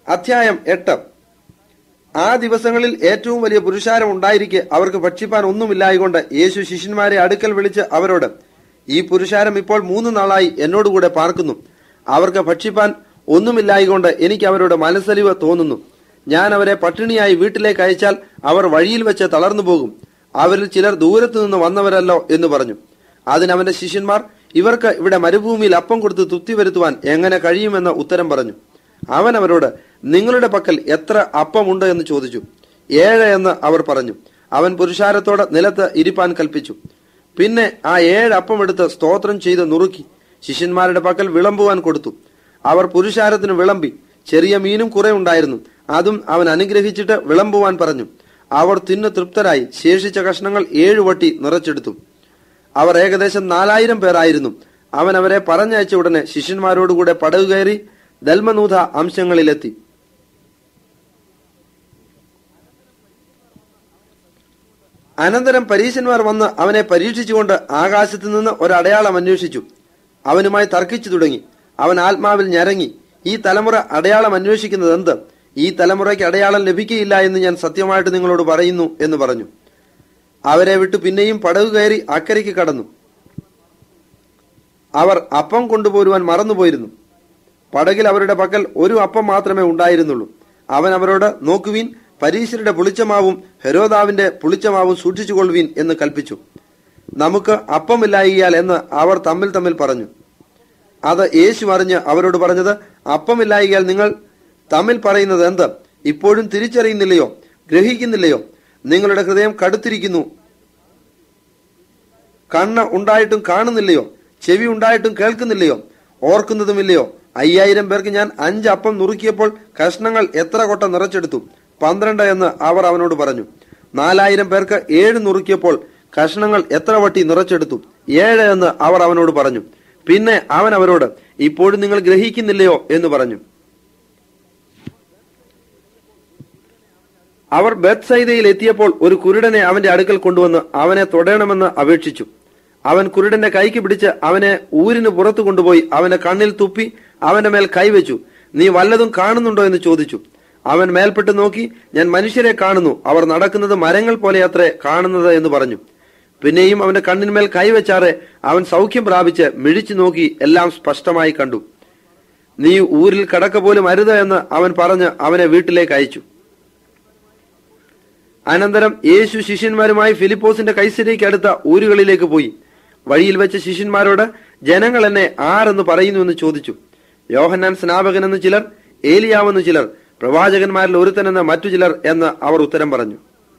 അധ്യായം എട്ട് ആ ദിവസങ്ങളിൽ ഏറ്റവും വലിയ പുരുഷാരം ഉണ്ടായിരിക്കെ അവർക്ക് ഭക്ഷിപ്പാൻ ഒന്നുമില്ലായകൊണ്ട് യേശു ശിഷ്യന്മാരെ അടുക്കൽ വിളിച്ച് അവരോട് ഈ പുരുഷാരം ഇപ്പോൾ മൂന്ന് നാളായി എന്നോടുകൂടെ പാർക്കുന്നു അവർക്ക് ഭക്ഷിപ്പാൻ ഒന്നുമില്ലായകൊണ്ട് എനിക്ക് അവരോട് മനസ്സലിവ് തോന്നുന്നു ഞാൻ അവരെ പട്ടിണിയായി വീട്ടിലേക്ക് അയച്ചാൽ അവർ വഴിയിൽ വെച്ച് തളർന്നു പോകും അവരിൽ ചിലർ ദൂരത്തു നിന്ന് വന്നവരല്ലോ എന്ന് പറഞ്ഞു അതിനവന്റെ ശിഷ്യന്മാർ ഇവർക്ക് ഇവിടെ മരുഭൂമിയിൽ അപ്പം കൊടുത്ത് തൃപ്തി വരുത്തുവാൻ എങ്ങനെ കഴിയുമെന്ന് ഉത്തരം പറഞ്ഞു അവൻ അവരോട് നിങ്ങളുടെ പക്കൽ എത്ര അപ്പമുണ്ട് എന്ന് ചോദിച്ചു ഏഴ് എന്ന് അവർ പറഞ്ഞു അവൻ പുരുഷാരത്തോട് നിലത്ത് ഇരിപ്പാൻ കൽപ്പിച്ചു പിന്നെ ആ ഏഴ് അപ്പം എടുത്ത് സ്തോത്രം ചെയ്ത് നുറുക്കി ശിഷ്യന്മാരുടെ പക്കൽ വിളമ്പുവാൻ കൊടുത്തു അവർ പുരുഷാരത്തിന് വിളമ്പി ചെറിയ മീനും കുറെ ഉണ്ടായിരുന്നു അതും അവൻ അനുഗ്രഹിച്ചിട്ട് വിളമ്പുവാൻ പറഞ്ഞു അവർ തിന്നു തൃപ്തരായി ശേഷിച്ച കഷ്ണങ്ങൾ ഏഴു വട്ടി നിറച്ചെടുത്തു അവർ ഏകദേശം നാലായിരം പേരായിരുന്നു അവൻ അവരെ പറഞ്ഞയച്ച ഉടനെ ശിഷ്യന്മാരോടുകൂടെ പടകു കയറി ദൽമനൂഥ അംശങ്ങളിലെത്തി അനന്തരം പരീശന്മാർ വന്ന് അവനെ പരീക്ഷിച്ചുകൊണ്ട് ആകാശത്തു നിന്ന് ഒരടയാളം അന്വേഷിച്ചു അവനുമായി തർക്കിച്ചു തുടങ്ങി അവൻ ആത്മാവിൽ ഞരങ്ങി ഈ തലമുറ അടയാളം അന്വേഷിക്കുന്നത് എന്ത് ഈ തലമുറയ്ക്ക് അടയാളം ലഭിക്കുകയില്ല എന്ന് ഞാൻ സത്യമായിട്ട് നിങ്ങളോട് പറയുന്നു എന്ന് പറഞ്ഞു അവരെ വിട്ടു പിന്നെയും പടകു കയറി അക്കരയ്ക്ക് കടന്നു അവർ അപ്പം കൊണ്ടുപോരുവാൻ മറന്നുപോയിരുന്നു പടകിൽ അവരുടെ പക്കൽ ഒരു അപ്പം മാത്രമേ ഉണ്ടായിരുന്നുള്ളൂ അവൻ അവരോട് നോക്കുവീൻ പരീശരുടെ പുളിച്ചമാവും ഹെരോദാവിന്റെ പുളിച്ചമാവും സൂക്ഷിച്ചുകൊള്ളുവീൻ എന്ന് കൽപ്പിച്ചു നമുക്ക് അപ്പമില്ലായിയാൽ എന്ന് അവർ തമ്മിൽ തമ്മിൽ പറഞ്ഞു അത് യേശു അറിഞ്ഞ് അവരോട് പറഞ്ഞത് അപ്പമില്ലായിയാൽ നിങ്ങൾ തമ്മിൽ പറയുന്നത് എന്ത് ഇപ്പോഴും തിരിച്ചറിയുന്നില്ലയോ ഗ്രഹിക്കുന്നില്ലയോ നിങ്ങളുടെ ഹൃദയം കടുത്തിരിക്കുന്നു കണ്ണ് ഉണ്ടായിട്ടും കാണുന്നില്ലയോ ചെവി ഉണ്ടായിട്ടും കേൾക്കുന്നില്ലയോ ഓർക്കുന്നതുമില്ലയോ അയ്യായിരം പേർക്ക് ഞാൻ അഞ്ച് അപ്പം നുറുക്കിയപ്പോൾ കഷ്ണങ്ങൾ എത്ര കൊട്ട നിറച്ചെടുത്തു പന്ത്രണ്ട് എന്ന് അവർ അവനോട് പറഞ്ഞു നാലായിരം പേർക്ക് ഏഴ് നുറുക്കിയപ്പോൾ കഷ്ണങ്ങൾ എത്ര വട്ടി നിറച്ചെടുത്തു ഏഴ് എന്ന് അവർ അവനോട് പറഞ്ഞു പിന്നെ അവൻ അവരോട് ഇപ്പോഴും നിങ്ങൾ ഗ്രഹിക്കുന്നില്ലയോ എന്ന് പറഞ്ഞു അവർ ബത്സൈദയിൽ എത്തിയപ്പോൾ ഒരു കുരുടനെ അവന്റെ അടുക്കൽ കൊണ്ടുവന്ന് അവനെ തൊടയണമെന്ന് അപേക്ഷിച്ചു അവൻ കുരുടന്റെ കൈക്ക് പിടിച്ച് അവനെ ഊരിന് പുറത്തു കൊണ്ടുപോയി അവന്റെ കണ്ണിൽ തുപ്പി അവന്റെ മേൽ കൈവച്ചു നീ വല്ലതും കാണുന്നുണ്ടോ എന്ന് ചോദിച്ചു അവൻ മേൽപ്പെട്ട് നോക്കി ഞാൻ മനുഷ്യരെ കാണുന്നു അവർ നടക്കുന്നത് മരങ്ങൾ പോലെ അത്രേ കാണുന്നത് എന്ന് പറഞ്ഞു പിന്നെയും അവന്റെ കണ്ണിന്മേൽ കൈവച്ചാറെ അവൻ സൗഖ്യം പ്രാപിച്ച് മിഴിച്ചു നോക്കി എല്ലാം സ്പഷ്ടമായി കണ്ടു നീ ഊരിൽ കടക്ക പോലും അരുത് എന്ന് അവൻ പറഞ്ഞ് അവനെ വീട്ടിലേക്ക് അയച്ചു അനന്തരം യേശു ശിഷ്യന്മാരുമായി ഫിലിപ്പോസിന്റെ കൈസരയ്ക്ക് അടുത്ത ഊരുകളിലേക്ക് പോയി വഴിയിൽ വെച്ച് ശിഷ്യന്മാരോട് ജനങ്ങൾ എന്നെ ആരെന്ന് പറയുന്നു എന്ന് ചോദിച്ചു യോഹന്നാൻ സ്നാപകൻ എന്ന് ചിലർ ഏലിയാവെന്ന് ചിലർ പ്രവാചകന്മാരിൽ ഒരുത്തനെന്ന് മറ്റു ചിലർ എന്ന് അവർ ഉത്തരം പറഞ്ഞു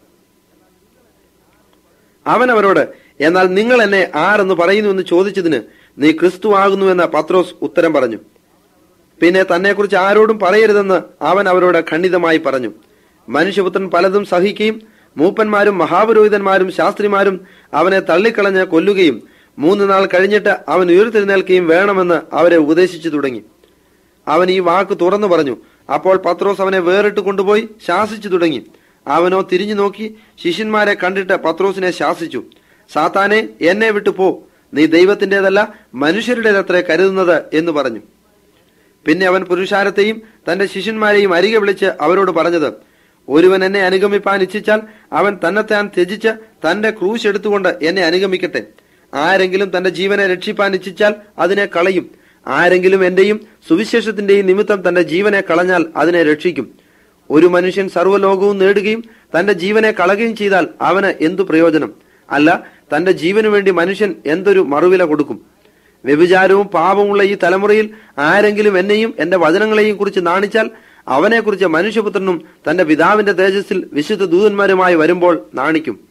അവൻ അവരോട് എന്നാൽ നിങ്ങൾ എന്നെ ആരെന്ന് പറയുന്നു എന്ന് ചോദിച്ചതിന് നീ ക്രിസ്തു ആകുന്നു എന്ന് പത്രോസ് ഉത്തരം പറഞ്ഞു പിന്നെ തന്നെക്കുറിച്ച് ആരോടും പറയരുതെന്ന് അവൻ അവരോട് ഖണ്ഡിതമായി പറഞ്ഞു മനുഷ്യപുത്രൻ പലതും സഹിക്കുകയും മൂപ്പന്മാരും മഹാപുരോഹിതന്മാരും ശാസ്ത്രിമാരും അവനെ തള്ളിക്കളഞ്ഞ് കൊല്ലുകയും മൂന്ന് നാൾ കഴിഞ്ഞിട്ട് അവൻ ഉയർത്തെഴുന്നേൽക്കുകയും വേണമെന്ന് അവരെ ഉപദേശിച്ചു തുടങ്ങി അവൻ ഈ വാക്ക് തുറന്നു പറഞ്ഞു അപ്പോൾ പത്രോസ് അവനെ വേറിട്ട് കൊണ്ടുപോയി ശാസിച്ചു തുടങ്ങി അവനോ തിരിഞ്ഞു നോക്കി ശിഷ്യന്മാരെ കണ്ടിട്ട് പത്രോസിനെ ശാസിച്ചു സാത്താനെ എന്നെ വിട്ടു പോ നീ ദൈവത്തിന്റേതല്ല മനുഷ്യരുടേതത്രേ കരുതുന്നത് എന്ന് പറഞ്ഞു പിന്നെ അവൻ പുരുഷാരത്തെയും തന്റെ ശിഷ്യന്മാരെയും അരികെ വിളിച്ച് അവരോട് പറഞ്ഞത് ഒരുവൻ എന്നെ അനുഗമിപ്പാൻ ഇച്ഛിച്ചാൽ അവൻ തന്നെത്താൻ ത്യജിച്ച് തന്റെ ക്രൂശ് എടുത്തുകൊണ്ട് എന്നെ അനുഗമിക്കട്ടെ ആരെങ്കിലും തന്റെ ജീവനെ രക്ഷിപ്പാൻ ഇച്ഛിച്ചാൽ അതിനെ കളയും ആരെങ്കിലും എന്റെയും സുവിശേഷത്തിന്റെയും നിമിത്തം തന്റെ ജീവനെ കളഞ്ഞാൽ അതിനെ രക്ഷിക്കും ഒരു മനുഷ്യൻ സർവ്വലോകവും നേടുകയും തന്റെ ജീവനെ കളയുകയും ചെയ്താൽ അവന് എന്തു പ്രയോജനം അല്ല തന്റെ ജീവനു വേണ്ടി മനുഷ്യൻ എന്തൊരു മറുവില കൊടുക്കും വ്യഭിചാരവും പാപമുള്ള ഈ തലമുറയിൽ ആരെങ്കിലും എന്നെയും എന്റെ വചനങ്ങളെയും കുറിച്ച് നാണിച്ചാൽ അവനെക്കുറിച്ച് മനുഷ്യപുത്രനും തന്റെ പിതാവിന്റെ തേജസ്സിൽ വിശുദ്ധ ദൂതന്മാരുമായി വരുമ്പോൾ നാണിക്കും